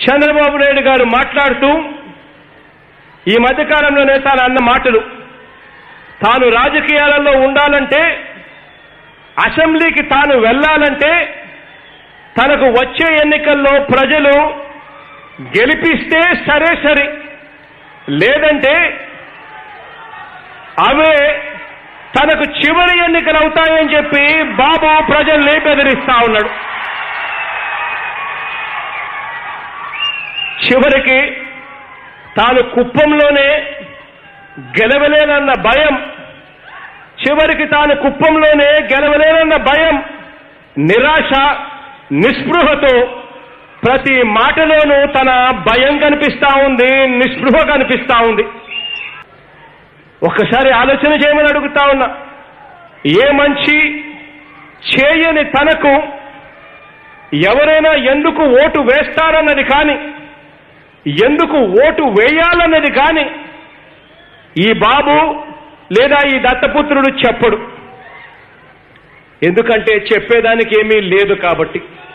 చంద్రబాబు నాయుడు గారు మాట్లాడుతూ ఈ మధ్యకాలంలోనే తాను అన్న మాటలు తాను రాజకీయాలలో ఉండాలంటే అసెంబ్లీకి తాను వెళ్ళాలంటే తనకు వచ్చే ఎన్నికల్లో ప్రజలు గెలిపిస్తే సరే సరే లేదంటే అవే తనకు చివరి ఎన్నికలు అవుతాయని చెప్పి బాబు ప్రజల్ని బెదిరిస్తా ఉన్నాడు చివరికి తాను కుప్పంలోనే గెలవలేనన్న భయం చివరికి తాను కుప్పంలోనే గెలవలేనన్న భయం నిరాశ నిస్పృహతో ప్రతి మాటలోనూ తన భయం కనిపిస్తా ఉంది నిస్పృహ కనిపిస్తా ఉంది ఒక్కసారి ఆలోచన చేయమని అడుగుతా ఉన్నా ఏ మంచి చేయని తనకు ఎవరైనా ఎందుకు ఓటు వేస్తారన్నది కానీ ఎందుకు ఓటు వేయాలన్నది కానీ ఈ బాబు లేదా ఈ దత్తపుత్రుడు చెప్పడు ఎందుకంటే చెప్పేదానికి ఏమీ లేదు కాబట్టి